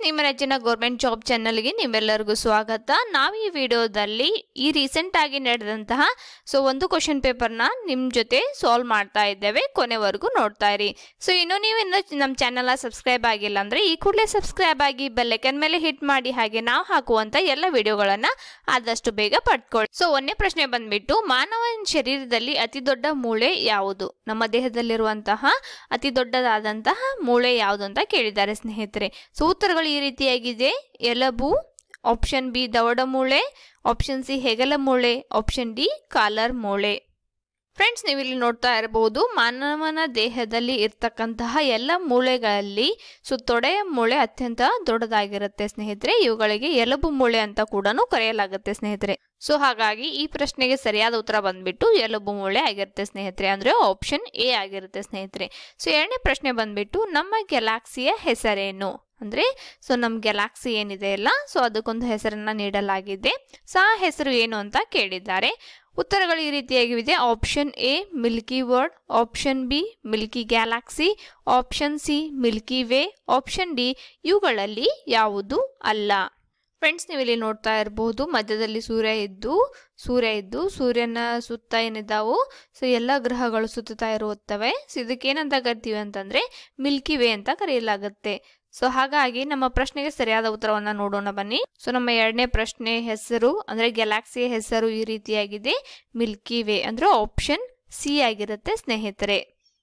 ನಿಮ್ಮ ನೆಚ್ಚಿನ government job ಚಾನಲ್ಗೆ ನಿಮ್ಮೆಲ್ಲರಿಗೂ ಸ್ವಾಗತ ನಾವು ಈ ವಿಡಿಯೋದಲ್ಲಿ ಈ ರೀಸೆಂಟ್ ಆಗಿ ನಡೆದಂತಹ ಸೊ ಒಂದು ಕ್ವಶನ್ ಪೇಪರ್ನ ನಿಮ್ಮ ಜೊತೆ ಸಾಲ್ವ್ ಮಾಡ್ತಾ ಇದ್ದೇವೆ ಕೊನೆವರೆಗೂ ನೋಡ್ತಾ ಇರಿ ಸೊ ಇನ್ನು ನೀವು ಇನ್ನು ನಮ್ಮ ಚಾನಲ್ನ ಸಬ್ಸ್ಕ್ರೈಬ್ ಆಗಿಲ್ಲ ಅಂದರೆ ಈ ಕೂಡಲೇ ಸಬ್ಸ್ಕ್ರೈಬ್ ಆಗಿ ಬೆಲ್ಲೈಕನ್ ಮೇಲೆ ಹಿಟ್ ಮಾಡಿ ಹಾಗೆ ನಾವು ಹಾಕುವಂಥ ಎಲ್ಲ ವಿಡಿಯೋಗಳನ್ನು ಆದಷ್ಟು ಬೇಗ ಪಡ್ಕೊಳ್ಳಿ ಸೊ ಒಂದನೇ ಪ್ರಶ್ನೆ ಬಂದ್ಬಿಟ್ಟು ಮಾನವನ ಶರೀರದಲ್ಲಿ ಅತಿ ದೊಡ್ಡ ಮೂಳೆ ಯಾವುದು ನಮ್ಮ ದೇಹದಲ್ಲಿರುವಂತಹ ಅತಿ ದೊಡ್ಡದಾದಂತಹ ಮೂಳೆ ಯಾವುದು ಅಂತ ಕೇಳಿದ್ದಾರೆ ಸ್ನೇಹಿತರೆ ಸೊ ಉತ್ತರಗಳು ಈ ರೀತಿಯಾಗಿದೆ ಎಲಬು ಆಪ್ಷನ್ ಬಿ ದವಡ ಮೂಳೆ ಆಪ್ಷನ್ ಸಿ ಹೆಗಲ ಮೂಳೆ ಆಪ್ಷನ್ ಡಿ ಕಾಲರ್ ಮೂಳೆ ಫ್ರೆಂಡ್ಸ್ ನೀವು ಇಲ್ಲಿ ನೋಡ್ತಾ ಇರಬಹುದು ಮಾನವನ ದೇಹದಲ್ಲಿ ಇರ್ತಕ್ಕಂತಹ ಎಲ್ಲ ಮೂಳೆಗಳಲ್ಲಿ ಸೊ ತೊಡೆಯ ಮೂಳೆ ಅತ್ಯಂತ ದೊಡ್ಡದಾಗಿರುತ್ತೆ ಸ್ನೇಹಿತರೆ ಇವುಗಳಿಗೆ ಎಲುಬು ಮೂಳೆ ಅಂತ ಕೂಡ ಕರೆಯಲಾಗುತ್ತೆ ಸ್ನೇಹಿತರೆ ಸೊ ಹಾಗಾಗಿ ಈ ಪ್ರಶ್ನೆಗೆ ಸರಿಯಾದ ಉತ್ತರ ಬಂದ್ಬಿಟ್ಟು ಎಲುಬು ಮೂಳೆ ಆಗಿರುತ್ತೆ ಸ್ನೇಹಿತರೆ ಅಂದ್ರೆ ಆಪ್ಷನ್ ಎ ಆಗಿರುತ್ತೆ ಸ್ನೇಹಿತರೆ ಸೊ ಎರಡನೇ ಪ್ರಶ್ನೆ ಬಂದ್ಬಿಟ್ಟು ನಮ್ಮ ಗ್ಯಾಲಾಕ್ಸಿಯ ಹೆಸರೇನು ಅಂದ್ರೆ ಸೊ ನಮ್ಮ ಗ್ಯಾಲಾಕ್ಸಿ ಏನಿದೆ ಅಲ್ಲ ಸೊ ಅದಕ್ಕೊಂದು ಹೆಸರನ್ನ ನೀಡಲಾಗಿದೆ ಸೊ ಆ ಹೆಸರು ಏನು ಅಂತ ಕೇಳಿದ್ದಾರೆ ಉತ್ತರಗಳು ಈ ರೀತಿಯಾಗಿವೆ option A milky word option B milky galaxy option C milky way option D ಇವುಗಳಲ್ಲಿ ಯಾವುದು ಅಲ್ಲ ಫ್ರೆಂಡ್ಸ್ ನೀವು ಇಲ್ಲಿ ನೋಡ್ತಾ ಇರಬಹುದು ಮಧ್ಯದಲ್ಲಿ ಸೂರ್ಯ ಇದ್ದು ಸೂರ್ಯ ಇದ್ದು ಸೂರ್ಯನ ಸುತ್ತ ಏನಿದ್ದಾವು ಸೊ ಎಲ್ಲ ಗ್ರಹಗಳು ಸುತ್ತುತ್ತಾ ಇರುತ್ತವೆ ಸೊ ಇದಕ್ಕೆ ಏನಂತ ಕರಿತೀವಿ ಅಂತಂದ್ರೆ ಮಿಲ್ಕಿ ವೇ ಅಂತ ಕರೆಯಲಾಗುತ್ತೆ ಸೊ ಹಾಗಾಗಿ ನಮ್ಮ ಪ್ರಶ್ನೆಗೆ ಸರಿಯಾದ ಉತ್ತರವನ್ನ ನೋಡೋಣ ಬನ್ನಿ ಸೊ ನಮ್ಮ ಎರಡನೇ ಪ್ರಶ್ನೆ ಹೆಸರು ಅಂದ್ರೆ ಗ್ಯಾಲಾಕ್ಸಿಯ ಹೆಸರು ಈ ರೀತಿಯಾಗಿದೆ ಮಿಲ್ಕಿ ವೇ ಅಂದ್ರೆ ಆಪ್ಷನ್ ಸಿ ಆಗಿರುತ್ತೆ ಸ್ನೇಹಿತರೆ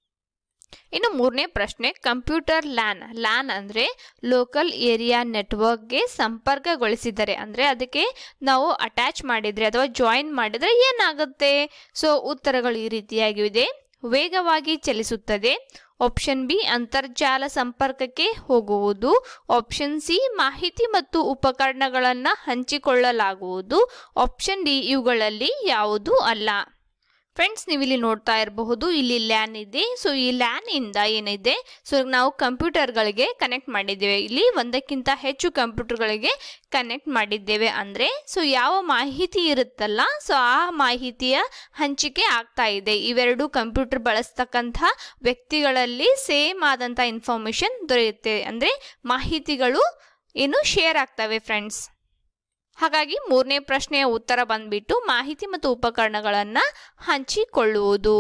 ಇನ್ನು ಮೂರನೇ ಪ್ರಶ್ನೆ ಕಂಪ್ಯೂಟರ್ ಲ್ಯಾನ್ ಲ್ಯಾನ್ ಅಂದ್ರೆ ಲೋಕಲ್ ಏರಿಯಾ ನೆಟ್ವರ್ಕ್ಗೆ ಸಂಪರ್ಕಗೊಳಿಸಿದರೆ ಅಂದ್ರೆ ಅದಕ್ಕೆ ನಾವು ಅಟ್ಯಾಚ್ ಮಾಡಿದ್ರೆ ಅಥವಾ ಜಾಯಿನ್ ಮಾಡಿದ್ರೆ ಏನಾಗುತ್ತೆ ಸೊ ಉತ್ತರಗಳು ಈ ರೀತಿಯಾಗಿವೆ ವೇಗವಾಗಿ ಚಲಿಸುತ್ತದೆ ಆಪ್ಷನ್ ಬಿ ಅಂತರ್ಜಾಲ ಸಂಪರ್ಕಕ್ಕೆ ಹೋಗುವುದು ಆಪ್ಷನ್ ಸಿ ಮಾಹಿತಿ ಮತ್ತು ಉಪಕರಣಗಳನ್ನು ಹಂಚಿಕೊಳ್ಳಲಾಗುವುದು ಆಪ್ಷನ್ ಡಿ ಇವುಗಳಲ್ಲಿ ಯಾವುದು ಅಲ್ಲ ಫ್ರೆಂಡ್ಸ್ ನೀವು ಇಲ್ಲಿ ನೋಡ್ತಾ ಇರಬಹುದು ಇಲ್ಲಿ ಲ್ಯಾನ್ ಇದೆ ಸೊ ಈ ಲ್ಯಾನ್ ಇಂದ ಏನಿದೆ ಸೊ ನಾವು ಕಂಪ್ಯೂಟರ್ಗಳಿಗೆ ಕನೆಕ್ಟ್ ಮಾಡಿದ್ದೇವೆ ಇಲ್ಲಿ ಒಂದಕ್ಕಿಂತ ಹೆಚ್ಚು ಕಂಪ್ಯೂಟರ್ಗಳಿಗೆ ಕನೆಕ್ಟ್ ಮಾಡಿದ್ದೇವೆ ಅಂದ್ರೆ ಸೊ ಯಾವ ಮಾಹಿತಿ ಇರುತ್ತಲ್ಲ ಸೊ ಆ ಮಾಹಿತಿಯ ಹಂಚಿಕೆ ಆಗ್ತಾ ಇದೆ ಇವೆರಡು ಕಂಪ್ಯೂಟರ್ ಬಳಸ್ತಕ್ಕಂಥ ವ್ಯಕ್ತಿಗಳಲ್ಲಿ ಸೇಮ್ ಆದಂಥ ಇನ್ಫಾರ್ಮೇಶನ್ ದೊರೆಯುತ್ತೆ ಅಂದ್ರೆ ಮಾಹಿತಿಗಳು ಏನು ಶೇರ್ ಆಗ್ತವೆ ಫ್ರೆಂಡ್ಸ್ ಹಾಗಾಗಿ ಮೂರನೇ ಪ್ರಶ್ನೆಯ ಉತ್ತರ ಬಂದ್ಬಿಟ್ಟು ಮಾಹಿತಿ ಮತ್ತು ಉಪಕರಣಗಳನ್ನು ಹಂಚಿಕೊಳ್ಳುವುದು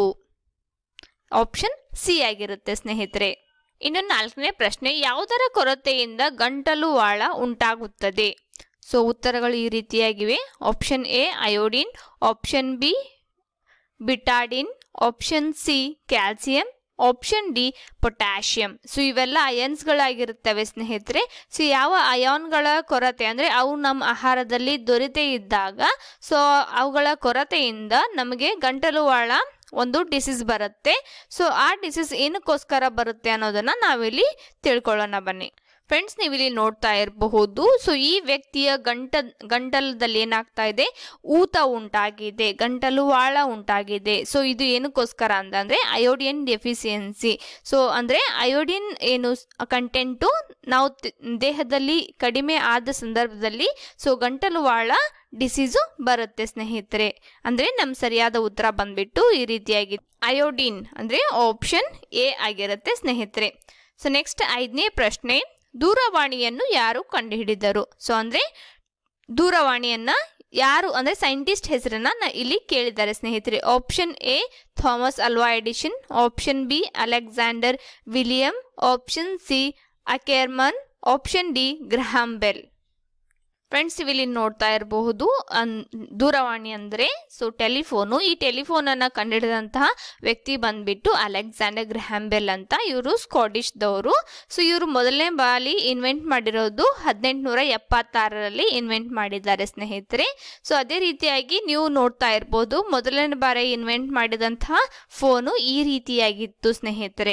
ಆಪ್ಷನ್ ಸಿ ಆಗಿರುತ್ತೆ ಸ್ನೇಹಿತರೆ ಇನ್ನು ನಾಲ್ಕನೇ ಪ್ರಶ್ನೆ ಯಾವುದರ ಕೊರತೆಯಿಂದ ಗಂಟಲು ಆಳ ಉಂಟಾಗುತ್ತದೆ ಸೊ ಉತ್ತರಗಳು ಈ ರೀತಿಯಾಗಿವೆ option A iodine option B betadine option C calcium option D potassium so ಇವೆಲ್ಲ ಅಯನ್ಸ್ಗಳಾಗಿರುತ್ತವೆ ಸ್ನೇಹಿತರೆ ಸೊ ಯಾವ ಅಯಾನ್ಗಳ ಕೊರತೆ ಅಂದರೆ ಅವು ನಮ್ಮ ಆಹಾರದಲ್ಲಿ ದೊರೆತೇ ಇದ್ದಾಗ ಸೊ ಅವುಗಳ ಕೊರತೆಯಿಂದ ನಮಗೆ ಗಂಟಲು ಆಳ ಒಂದು ಡಿಸೀಸ್ ಬರುತ್ತೆ ಸೊ ಆ ಡಿಸೀಸ್ ಏನಕ್ಕೋಸ್ಕರ ಬರುತ್ತೆ ಅನ್ನೋದನ್ನ ನಾವಿಲ್ಲಿ ತಿಳ್ಕೊಳ್ಳೋಣ ಬನ್ನಿ ಫ್ರೆಂಡ್ಸ್ ನೀವು ಇಲ್ಲಿ ನೋಡ್ತಾ ಇರಬಹುದು ಸೊ ಈ ವ್ಯಕ್ತಿಯ ಗಂಟ ಗಂಟಲದಲ್ಲಿ ಏನಾಗ್ತಾ ಇದೆ ಊತ ಉಂಟಾಗಿದೆ ಗಂಟಲು ಆಳ ಉಂಟಾಗಿದೆ ಸೊ ಇದು ಏನಕ್ಕೋಸ್ಕರ ಅಂತಂದ್ರೆ ಅಯೋಡಿನ್ ಡೆಫಿಸಿಯನ್ಸಿ ಸೊ ಅಂದ್ರೆ ಅಯೋಡಿನ್ ಏನು ಕಂಟೆಂಟು ನಾವು ದೇಹದಲ್ಲಿ ಕಡಿಮೆ ಆದ ಸಂದರ್ಭದಲ್ಲಿ ಸೊ ಗಂಟಲು ಆಳ ಡಿಸೀಸು ಬರುತ್ತೆ ಸ್ನೇಹಿತರೆ ಅಂದ್ರೆ ನಮ್ ಸರಿಯಾದ ಉತ್ತರ ಬಂದ್ಬಿಟ್ಟು ಈ ರೀತಿಯಾಗಿ ಅಯೋಡಿನ್ ಅಂದ್ರೆ ಆಪ್ಷನ್ ಎ ಆಗಿರುತ್ತೆ ಸ್ನೇಹಿತರೆ ಸೊ ನೆಕ್ಸ್ಟ್ ಐದನೇ ಪ್ರಶ್ನೆ ದೂರವಾಣಿಯನ್ನು ಯಾರು ಕಂಡುಹಿಡಿದರು ಸೊ ಅಂದ್ರೆ ದೂರವಾಣಿಯನ್ನ ಯಾರು ಅಂದ್ರೆ ಸೈಂಟಿಸ್ಟ್ ಹೆಸರನ್ನ ಇಲ್ಲಿ ಕೇಳಿದ್ದಾರೆ ಸ್ನೇಹಿತರೆ option A Thomas Alva Edison option B Alexander William option C Ackerman option D Graham Bell friends ಇಲ್ಲಿ ನೋಡ್ತಾ ಇರಬಹುದು ದೂರವಾಣಿ ಅಂದರೆ ಸೊ ಟೆಲಿಫೋನು ಈ ಟೆಲಿಫೋನನ್ನು ಕಂಡುಹಿಡಿದಂತಹ ವ್ಯಕ್ತಿ ಬಂದ್ಬಿಟ್ಟು ಅಲೆಕ್ಸಾಂಡರ್ ಗ್ರಹ್ಯಾಂಬೆಲ್ ಅಂತ ಇವರು ಸ್ಕಾಟಿಶ್ದವರು ಸೊ ಇವರು ಮೊದಲನೇ ಬಾಲಿ ಇನ್ವೆಂಟ್ ಮಾಡಿರೋದು ಹದಿನೆಂಟುನೂರ ಎಪ್ಪತ್ತಾರರಲ್ಲಿ ಇನ್ವೆಂಟ್ ಮಾಡಿದ್ದಾರೆ ಸ್ನೇಹಿತರೆ ಸೊ ಅದೇ ರೀತಿಯಾಗಿ ನೀವು ನೋಡ್ತಾ ಇರ್ಬೋದು ಮೊದಲನೇ ಬಾರಿ ಇನ್ವೆಂಟ್ ಮಾಡಿದಂತಹ ಫೋನು ಈ ರೀತಿಯಾಗಿತ್ತು ಸ್ನೇಹಿತರೆ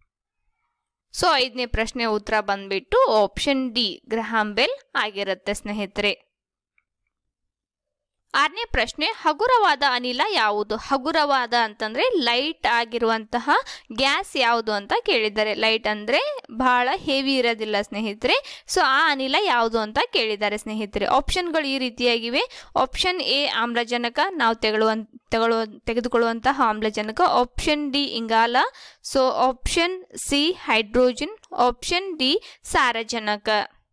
ಸೊ ಐದನೇ ಪ್ರಶ್ನೆ ಉತ್ತರ ಬಂದ್ಬಿಟ್ಟು ಆಪ್ಷನ್ ಡಿ ಗ್ರಹಾಂಬೆಲ್ ಆಗಿರುತ್ತೆ ಸ್ನೇಹಿತರೆ ಆರನೇ ಪ್ರಶ್ನೆ ಹಗುರವಾದ ಅನಿಲ ಯಾವುದು ಹಗುರವಾದ ಅಂತಂದ್ರೆ ಲೈಟ್ ಆಗಿರುವಂತಹ ಗ್ಯಾಸ್ ಯಾವುದು ಅಂತ ಕೇಳಿದ್ದಾರೆ ಲೈಟ್ ಅಂದ್ರೆ ಬಹಳ ಹೆವಿ ಇರೋದಿಲ್ಲ ಸ್ನೇಹಿತರೆ ಸೊ ಆ ಅನಿಲ ಯಾವುದು ಅಂತ ಕೇಳಿದ್ದಾರೆ ಸ್ನೇಹಿತರೆ ಆಪ್ಷನ್ಗಳು ಈ ರೀತಿಯಾಗಿವೆ ಆಪ್ಷನ್ ಎ ಆಮ್ಲಜನಕ ನಾವು ತೆಗೊಳ್ಳುವ ತಗೊಳ್ಳುವ ತೆಗೆದುಕೊಳ್ಳುವಂತಹ ಆಮ್ಲಜನಕ ಆಪ್ಷನ್ ಡಿ ಇಂಗಾಲ so option C hydrogen option D ಸಾರಜನಕ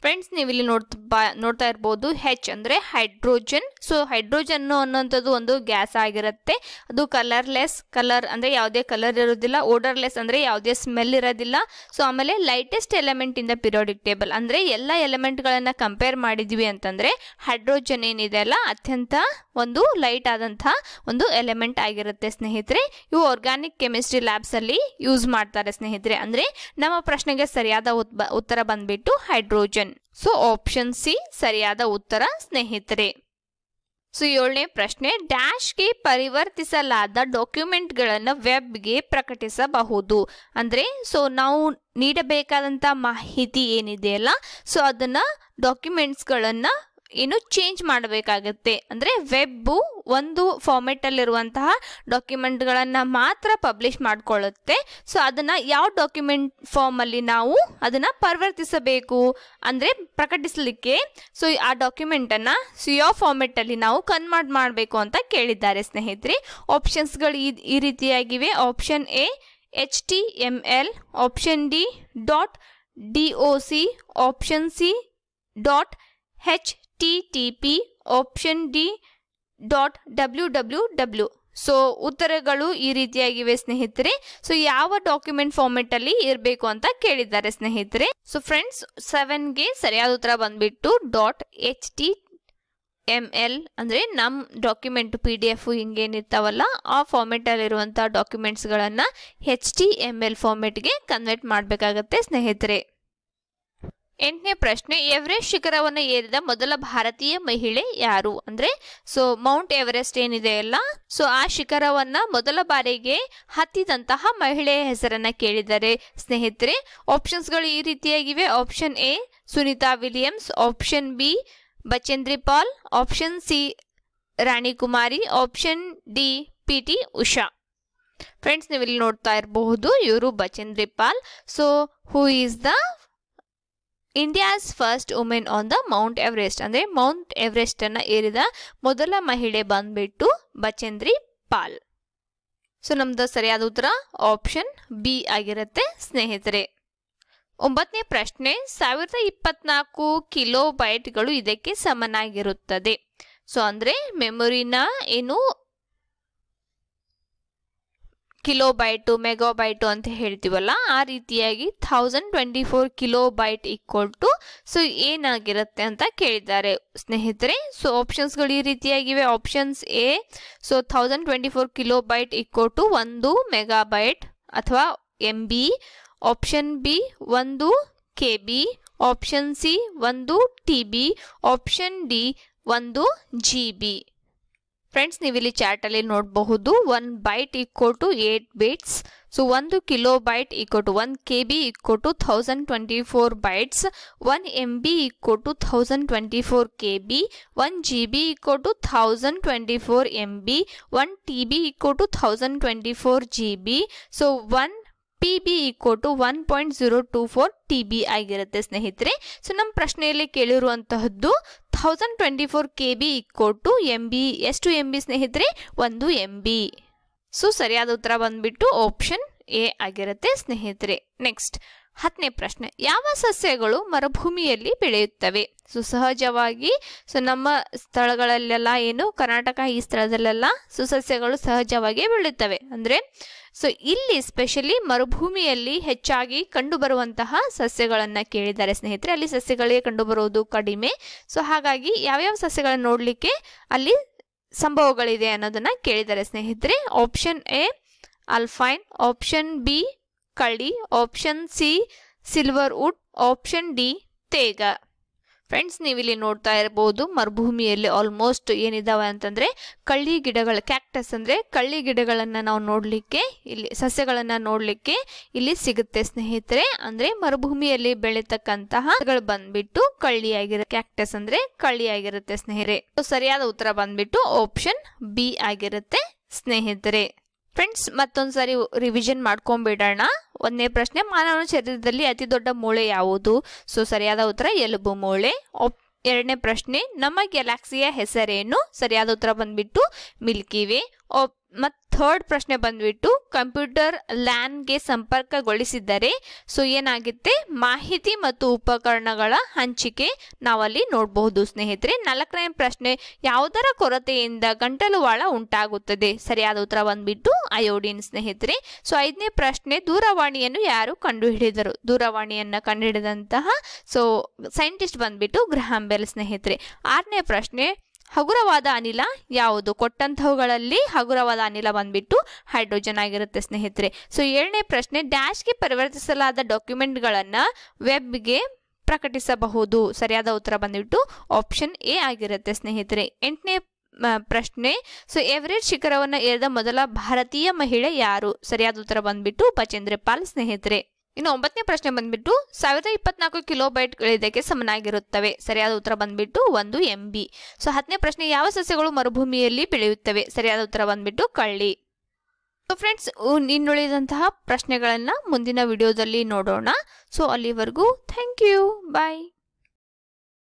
ಫ್ರೆಂಡ್ಸ್ ನೀವು ಇಲ್ಲಿ ನೋಡ್ತಾ ಬಾ- ನೋಡ್ತಾ ಇರ್ಬೋದು ಹೆಚ್ ಅಂದರೆ ಹೈಡ್ರೋಜನ್ ಸೊ ಹೈಡ್ರೋಜನ್ ಅನ್ನುವಂಥದ್ದು ಒಂದು ಗ್ಯಾಸ್ ಆಗಿರುತ್ತೆ ಅದು ಕಲರ್ಲೆಸ್ ಕಲರ್ ಅಂದರೆ ಯಾವುದೇ ಕಲರ್ ಇರೋದಿಲ್ಲ ಓಡರ್ಲೆಸ್ ಅಂದರೆ ಯಾವುದೇ ಸ್ಮೆಲ್ ಇರೋದಿಲ್ಲ ಸೊ ಆಮೇಲೆ lightest element in the periodic table ಅಂದರೆ ಎಲ್ಲ ಎಲಿಮೆಂಟ್ಗಳನ್ನು ಕಂಪೇರ್ ಮಾಡಿದ್ವಿ ಅಂತಂದರೆ ಹೈಡ್ರೋಜನ್ ಏನಿದೆ ಅಲ್ಲ ಅತ್ಯಂತ ಒಂದು ಲೈಟ್ ಆದಂತಹ ಒಂದು ಎಲಿಮೆಂಟ್ ಆಗಿರುತ್ತೆ ಸ್ನೇಹಿತರೆ ಇವು ಆರ್ಗ್ಯಾನಿಕ್ ಕೆಮಿಸ್ಟ್ರಿ ಲ್ಯಾಬ್ಸಲ್ಲಿ ಯೂಸ್ ಮಾಡ್ತಾರೆ ಸ್ನೇಹಿತರೆ ಅಂದರೆ ನಮ್ಮ ಪ್ರಶ್ನೆಗೆ ಸರಿಯಾದ ಉತ್- ಉತ್ತರ ಬಂದ್ಬಿಟ್ಟು ಹೈಡ್ರೋಜನ್ ಸೊ ಆಪ್ಷನ್ ಸಿ ಸರಿಯಾದ ಉತ್ತರ ಸ್ನೇಹಿತರೆ ಸೊ ಏಳನೇ ಪ್ರಶ್ನೆ ಡ್ಯಾಶ್ಗೆ ಪರಿವರ್ತಿಸಲಾದ ಡಾಕ್ಯುಮೆಂಟ್ಗಳನ್ನು ವೆಬ್ಗೆ ಪ್ರಕಟಿಸಬಹುದು ಅಂದರೆ ಸೊ ನಾವು ನೀಡಬೇಕಾದಂಥ ಮಾಹಿತಿ ಏನಿದೆಯಲ್ಲ ಸೊ ಅದನ್ನು ಡಾಕ್ಯುಮೆಂಟ್ಸ್ಗಳನ್ನು ಏನು ಚೇಂಜ್ ಮಾಡಬೇಕಾಗತ್ತೆ ಅಂದರೆ ವೆಬ್ಬು ಒಂದು ಫಾರ್ಮೆಟಲ್ಲಿರುವಂತಹ ಡಾಕ್ಯುಮೆಂಟ್ಗಳನ್ನು ಮಾತ್ರ ಪಬ್ಲಿಷ್ ಮಾಡಿಕೊಳ್ಳುತ್ತೆ ಸೊ ಅದನ್ನು ಯಾವ ಡಾಕ್ಯುಮೆಂಟ್ ಫಾರ್ಮಲ್ಲಿ ನಾವು ಅದನ್ನು ಪರಿವರ್ತಿಸಬೇಕು ಅಂದರೆ ಪ್ರಕಟಿಸಲಿಕ್ಕೆ ಸೊ ಆ ಡಾಕ್ಯುಮೆಂಟನ್ನು ಸೊ ಯಾವ ಫಾರ್ಮೆಟಲ್ಲಿ ನಾವು ಕನ್ವರ್ಟ್ ಮಾಡಬೇಕು ಅಂತ ಕೇಳಿದ್ದಾರೆ ಸ್ನೇಹಿತರೆ ಆಪ್ಷನ್ಸ್ಗಳು ಈ ಈ ರೀತಿಯಾಗಿವೆ option A H T M L option D dot D O C option C dot H T T P option D dot W W W so ಉತ್ತರಗಳು ಈ ರೀತಿಯಾಗಿವೆ ಸ್ನೇಹಿತರೆ ಸೊ ಯಾವ ಡಾಕ್ಯುಮೆಂಟ್ ಫಾರ್ಮೆಟಲ್ಲಿ ಇರಬೇಕು ಅಂತ ಕೇಳಿದ್ದಾರೆ ಸ್ನೇಹಿತರೆ ಸೊ ಫ್ರೆಂಡ್ಸ್ ಸೆವೆನ್ಗೆ ಸರಿಯಾದ ಉತ್ತರ ಬಂದ್ಬಿಟ್ಟು dot H T M L ಅಂದರೆ ನಮ್ಮ ಡಾಕ್ಯುಮೆಂಟ್ ಪಿ ಡಿ ಎಫ್ ಹಿಂಗೇನಿರ್ತಾವಲ್ಲ ಆ ಫಾರ್ಮೆಟಲ್ಲಿರುವಂಥ ಡಾಕ್ಯುಮೆಂಟ್ಸ್ಗಳನ್ನು ಹೆಚ್ ಟಿ ಎಮ್ ಎಲ್ ಫಾರ್ಮೆಟ್ಗೆ ಕನ್ವರ್ಟ್ ಮಾಡಬೇಕಾಗತ್ತೆ ಸ್ನೇಹಿತರೆ ಎಂಟನೇ ಪ್ರಶ್ನೆ ಎವರೆಸ್ಟ್ ಶಿಖರವನ್ನು ಏರಿದ ಮೊದಲ ಭಾರತೀಯ ಮಹಿಳೆ ಯಾರು ಅಂದರೆ ಸೊ ಮೌಂಟ್ ಎವರೆಸ್ಟ್ ಏನಿದೆ ಅಲ್ಲ ಸೊ ಆ ಶಿಖರವನ್ನ ಮೊದಲ ಬಾರಿಗೆ ಹತ್ತಿದಂತಹ ಮಹಿಳೆಯ ಹೆಸರನ್ನ ಕೇಳಿದ್ದಾರೆ ಸ್ನೇಹಿತರೆ ಆಪ್ಷನ್ಸ್ಗಳು ಈ ರೀತಿಯಾಗಿವೆ option A Sunita Williams option B Bachendri Pal option C Rani Kumari option D P T Usha friends ನೀವು ಇಲ್ಲಿ ನೋಡ್ತಾ ಇರಬಹುದು ಇವರು Bachendri Pal so who is the India's first women on the Mount Everest ಅಂದರೆ ಮೌಂಟ್ ಎವರೆಸ್ಟ್ ಅನ್ನ ಏರಿದ ಮೊದಲ ಮಹಿಳೆ ಬಂದ್ಬಿಟ್ಟು ಬಚೇಂದ್ರಿ ಪಾಲ್ ಸೊ ನಮ್ದು ಸರಿಯಾದ ಉತ್ತರ ಆಪ್ಷನ್ ಬಿ ಆಗಿರುತ್ತೆ ಸ್ನೇಹಿತರೆ ಒಂಬತ್ತನೇ ಪ್ರಶ್ನೆ ಸಾವಿರದ ಇಪ್ಪತ್ನಾಲ್ಕು ಕಿಲೋ ಬೈಟ್ಗಳು ಇದಕ್ಕೆ ಸಮನಾಗಿರುತ್ತದೆ ಸೊ ಅಂದರೆ ಮೆಮೊರಿನ ಏನು ಕಿಲೋ ಬೈಟು ಮೆಗಾಬೈಟು ಅಂತ ಹೇಳ್ತೀವಲ್ಲ ಆ ರೀತಿಯಾಗಿ thousand twenty four kilobyte equal to so ಏನಾಗಿರುತ್ತೆ ಅಂತ ಕೇಳಿದ್ದಾರೆ ಸ್ನೇಹಿತರೆ ಸೊ ಆಪ್ಷನ್ಸ್ಗಳು ಈ ರೀತಿಯಾಗಿವೆ options A so thousand twenty four kilobyte equal to ಒಂದು ಮೆಗಾಬೈಟ್ ಅಥವಾ ಎಮ್ ಬಿ ಆಪ್ಷನ್ ಬಿ ಒಂದು ಕೆ ಬಿ ಆಪ್ಷನ್ ಸಿ ಒಂದು ಟಿ ಬಿ ಆಪ್ಷನ್ ಡಿ ಒಂದು ಜಿ ಬಿ ಫ್ರೆಂಡ್ಸ್ ನೀವು ಇಲ್ಲಿ ಚಾರ್ಟಲ್ಲಿ ನೋಡಬಹುದು one byte equal to eight bits so ಒಂದು kilobyte equal to one K B equal to thousand twenty four bytes one M B equal to thousand twenty four K B one G B equal to thousand twenty four M B one T B equal to thousand twenty four G B so one P B equal to one point zero two four T B ಆಗಿರುತ್ತೆ ಸ್ನೇಹಿತರೆ so ನಮ್ಮ ಪ್ರಶ್ನೆಯಲ್ಲಿ ಕೇಳಿರುವಂತಹದ್ದು thousand twenty four K B equal to M B ಎಷ್ಟು M B ಸ್ನೇಹಿತರೆ ಒಂದು M B so ಸರಿಯಾದ ಉತ್ತರ ಬಂದ್ಬಿಟ್ಟು ಆಪ್ಷನ್ ಎ ಆಗಿರುತ್ತೆ ಸ್ನೇಹಿತರೆ ನೆಕ್ಸ್ಟ್ ಹತ್ತನೇ ಪ್ರಶ್ನೆ ಯಾವ ಸಸ್ಯಗಳು ಮರುಭೂಮಿಯಲ್ಲಿ ಬೆಳೆಯುತ್ತವೆ ಸೊ ಸಹಜವಾಗಿ ಸೊ ನಮ್ಮ ಸ್ಥಳಗಳಲ್ಲೆಲ್ಲ ಏನು ಕರ್ನಾಟಕ ಈ ಸ್ಥಳದಲ್ಲೆಲ್ಲ ಸುಸಸ್ಯಗಳು ಸಹಜವಾಗಿ ಬೆಳೆಯುತ್ತವೆ ಅಂದರೆ ಸೊ ಇಲ್ಲಿ ಸ್ಪೆಷಲಿ ಮರುಭೂಮಿಯಲ್ಲಿ ಹೆಚ್ಚಾಗಿ ಕಂಡುಬರುವಂತಹ ಸಸ್ಯಗಳನ್ನು ಕೇಳಿದ್ದಾರೆ ಸ್ನೇಹಿತರೆ ಅಲ್ಲಿ ಸಸ್ಯಗಳಿಗೆ ಕಂಡುಬರುವುದು ಕಡಿಮೆ ಸೊ ಹಾಗಾಗಿ ಯಾವ್ಯಾವ ಸಸ್ಯಗಳನ್ನು ನೋಡಲಿಕ್ಕೆ ಅಲ್ಲಿ ಸಂಭವಗಳಿದೆ ಅನ್ನೋದನ್ನ ಕೇಳಿದ್ದಾರೆ ಸ್ನೇಹಿತರೆ option A alpine option B ಕಳ್ಳಿ option C silver wood option D ತೇಗ ಫ್ರೆಂಡ್ಸ್ ನೀವಿಲ್ಲಿ ನೋಡ್ತಾ ಇರಬಹುದು ಮರುಭೂಮಿಯಲ್ಲಿ ಆಲ್ಮೋಸ್ಟ್ ಏನಿದಾವೆ ಅಂತಂದ್ರೆ ಕಳ್ಳಿ ಗಿಡಗಳ ಕ್ಯಾಕ್ಟಸ್ ಅಂದ್ರೆ ಕಳ್ಳಿ ಗಿಡಗಳನ್ನ ನಾವು ನೋಡ್ಲಿಕ್ಕೆ ಇಲ್ಲಿ ಸಸ್ಯಗಳನ್ನ ನೋಡ್ಲಿಕ್ಕೆ ಇಲ್ಲಿ ಸಿಗುತ್ತೆ ಸ್ನೇಹಿತರೆ ಅಂದ್ರೆ ಮರುಭೂಮಿಯಲ್ಲಿ ಬೆಳೀತಕ್ಕಂತಹ ಗಳು ಬಂದ್ಬಿಟ್ಟು ಕಳ್ಳಿ ಆಗಿರ ಕ್ಯಾಕ್ಟಸ್ ಅಂದ್ರೆ ಕಳ್ಳಿ ಆಗಿರುತ್ತೆ ಸ್ನೇಹಿತರೆ So, ಸರಿಯಾದ ಉತ್ತರ ಬಂದ್ಬಿಟ್ಟು ಆಪ್ಷನ್ ಬಿ ಆಗಿರುತ್ತೆ ಸ್ನೇಹಿತರೆ ಫ್ರೆಂಡ್ಸ್ ಮತ್ತೊಂದ್ಸರಿ ರಿವಿಷನ್ ಮಾಡ್ಕೊಂಡ್ಬಿಡೋಣ ಒಂದನೇ ಪ್ರಶ್ನೆ ಮಾನವನ ಶರೀರದಲ್ಲಿ ಅತಿ ದೊಡ್ಡ ಮೂಳೆ ಯಾವುದು ಸೊ ಸರಿಯಾದ ಉತ್ತರ ಎಲುಬು ಮೂಳೆ ಒಪ್ ಎರಡನೇ ಪ್ರಶ್ನೆ ನಮ್ಮ ಗ್ಯಾಲಾಕ್ಸಿಯ ಹೆಸರೇನು ಸರಿಯಾದ ಉತ್ತರ ಬಂದ್ಬಿಟ್ಟು ಮಿಲ್ಕಿ ವೇ ಒಪ್- ಮತ್ ಥರ್ಡ್ ಪ್ರಶ್ನೆ ಬಂದ್ಬಿಟ್ಟು ಕಂಪ್ಯೂಟರ್ ಲ್ಯಾನ್ಗೆ ಸಂಪರ್ಕಗೊಳಿಸಿದ್ದರೆ ಸೊ ಏನಾಗುತ್ತೆ ಮಾಹಿತಿ ಮತ್ತು ಉಪಕರಣಗಳ ಹಂಚಿಕೆ ನಾವಲ್ಲಿ ನೋಡಬಹುದು ಸ್ನೇಹಿತರೆ ನಾಲ್ಕನೇ ಪ್ರಶ್ನೆ ಯಾವುದರ ಕೊರತೆಯಿಂದ ಗಂಟಲುವಾಳ ಉಂಟಾಗುತ್ತದೆ ಸರಿಯಾದ ಉತ್ತರ ಬಂದ್ಬಿಟ್ಟು ಅಯೋಡಿನ್ ಸ್ನೇಹಿತರೆ ಸೊ ಐದನೇ ಪ್ರಶ್ನೆ ದೂರವಾಣಿಯನ್ನು ಯಾರು ಕಂಡುಹಿಡಿದರು ದೂರವಾಣಿಯನ್ನ ಕಂಡುಹಿಡಿದಂತಹ ಸೊ ಸೈಂಟಿಸ್ಟ್ ಬಂದ್ಬಿಟ್ಟು ಗ್ರಹಾಂ ಬೆಲ್ ಸ್ನೇಹಿತರೆ ಆರನೇ ಪ್ರಶ್ನೆ ಹಗುರವಾದ ಅನಿಲ ಯಾವುದು ಕೊಟ್ಟಂತಹವುಗಳಲ್ಲಿ ಹಗುರವಾದ ಅನಿಲ ಬಂದ್ಬಿಟ್ಟು ಹೈಡ್ರೋಜನ್ ಆಗಿರುತ್ತೆ ಸ್ನೇಹಿತರೆ ಸೊ ಏಳನೇ ಪ್ರಶ್ನೆ ಡ್ಯಾಶ್ಗೆ ಪರಿವರ್ತಿಸಲಾದ ಡಾಕ್ಯುಮೆಂಟ್ಗಳನ್ನು ವೆಬ್ಗೆ ಪ್ರಕಟಿಸಬಹುದು ಸರಿಯಾದ ಉತ್ತರ ಬಂದ್ಬಿಟ್ಟು ಆಪ್ಷನ್ ಎ ಆಗಿರುತ್ತೆ ಸ್ನೇಹಿತರೆ ಎಂಟನೇ ಮ, ಪ್ರಶ್ನೆ ಸೊ ಎವರೇಜ್ ಶಿಖರವನ್ನು ಏರಿದ ಮೊದಲ ಭಾರತೀಯ ಮಹಿಳೆ ಯಾರು ಸರಿಯಾದ ಉತ್ತರ ಬಂದ್ಬಿಟ್ಟು ಬಚೇಂದ್ರ ಪಾಲ್ ಸ್ನೇಹಿತರೆ ಇನ್ನು ಒಂಬತ್ತನೇ ಪ್ರಶ್ನೆ ಬಂದ್ಬಿಟ್ಟು ಸಾವಿರದ ಇಪ್ಪತ್ನಾಲ್ಕು ಕಿಲೋ ಬೈಟ್ಗಳಿದ್ದಕ್ಕೆ ಸಮನಾಗಿರುತ್ತವೆ ಸರಿಯಾದ ಉತ್ತರ ಬಂದ್ಬಿಟ್ಟು ಒಂದು ಎಂ ಬಿ ಸೊ ಹತ್ತನೇ ಪ್ರಶ್ನೆ ಯಾವ ಸಸ್ಯಗಳು ಮರುಭೂಮಿಯಲ್ಲಿ ಬೆಳೆಯುತ್ತವೆ ಸರಿಯಾದ ಉತ್ತರ ಬಂದ್ಬಿಟ್ಟು ಕಳ್ಳಿ ಸೊ ಫ್ರೆಂಡ್ಸ್ ಇನ್ನುಳಿದಂತಹ ಪ್ರಶ್ನೆಗಳನ್ನು ಮುಂದಿನ ವಿಡಿಯೋದಲ್ಲಿ ನೋಡೋಣ ಸೊ ಅಲ್ಲಿವರೆಗೂ ಥ್ಯಾಂಕ್ ಯು ಬಾಯ್